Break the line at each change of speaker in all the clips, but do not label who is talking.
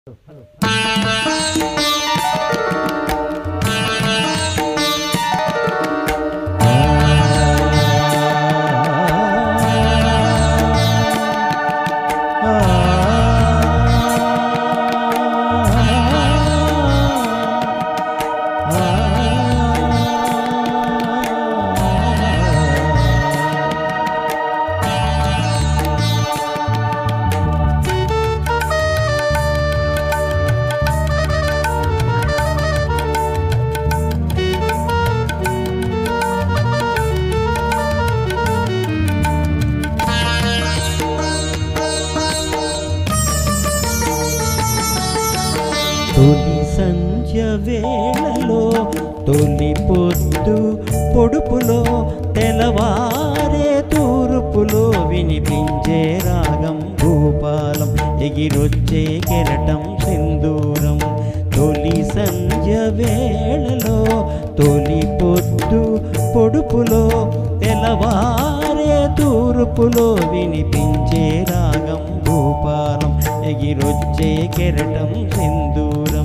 తొలి సంధ్య వేళలో తొలి పొద్దు పొడుపులో తెల్లవారే తూర్పులో వినిపించే రాగం భూపాలం ఎగిరొచ్చే కెరటం సింధూరం తొలి సంధ్య వేళలో తొలి పొద్దు పొడుపులో తెల్లవారే తూర్పులో వినిపించే రాగం భూపాలం ఎగిరొచ్చే కెరటం సింధూరం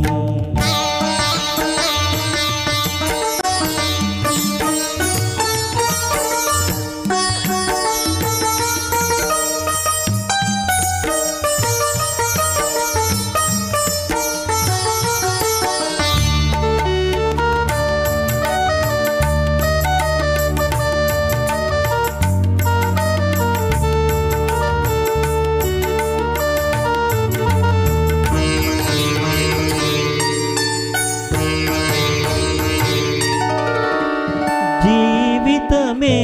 జీవితమే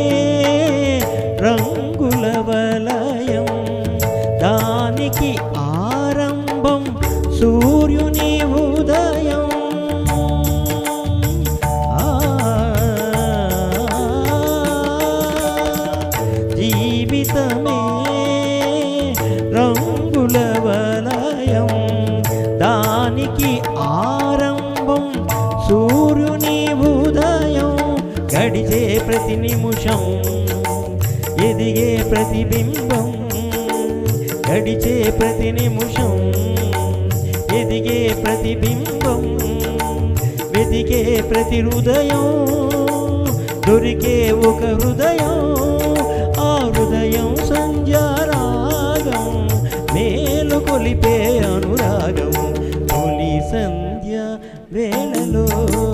రంగుల వలయం దానికి ఆరంభం సూర్యుని ఉదయం ఆ, జీవితమే రంగుల వలయం దానికి ఆరంభం సూర్యుని ఉదయం గడిచే ప్రతి నిమిషం ఎదిగే ప్రతిబింబం గడిచే ప్రతి నిమిషం ఎదిగే ప్రతిబింబం వెతికే ప్రతి హృదయం దొరికే ఒక హృదయం ఆ హృదయం సంధ్యారాగం మేలు కొలిపే అనురాగం తొలి సంధ్య వేళలో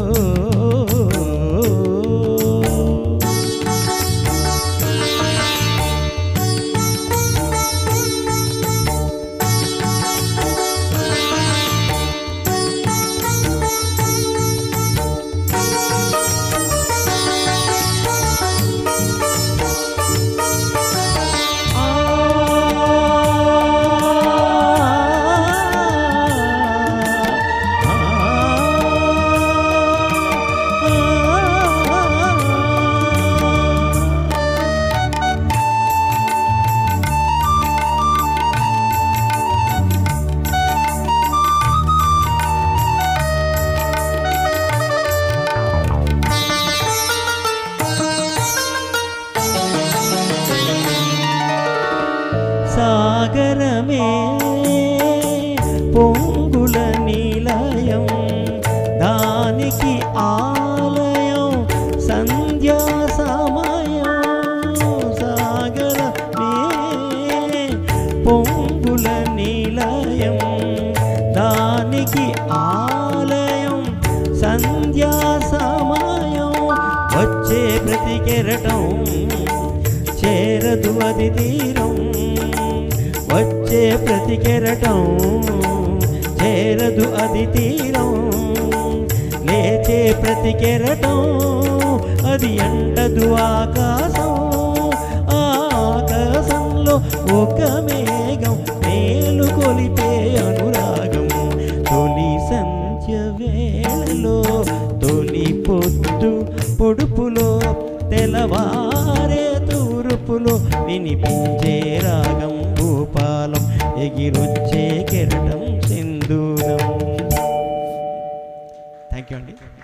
సాగరమే పొంగుల నిలయం దానికి ఆలయం సంధ్యా సమయం సాగరమే పొంగుల నిలయం దానికి ఆలయం సంధ్యా సమయం వచ్చే ప్రతి కెరటం చేరదు అది తీరం వచ్చే ప్రతి కెరటం చేరదు అది తీరం లేచే ప్రతి కెరటం అది అంటదు ఆకాశం ఆ ఆకాశంలో ఒక మేఘం మేలు కొలిపే అనురాగం తొలి సంధ్య వేళలో తొలి పొద్దు పొడుపులో తెల్లవారే తూర్పులో వినిపించే రాగం భూపాలం ఎగిరొచ్చే కెరటం సింధూరం థ్యాంక్ యూ అండి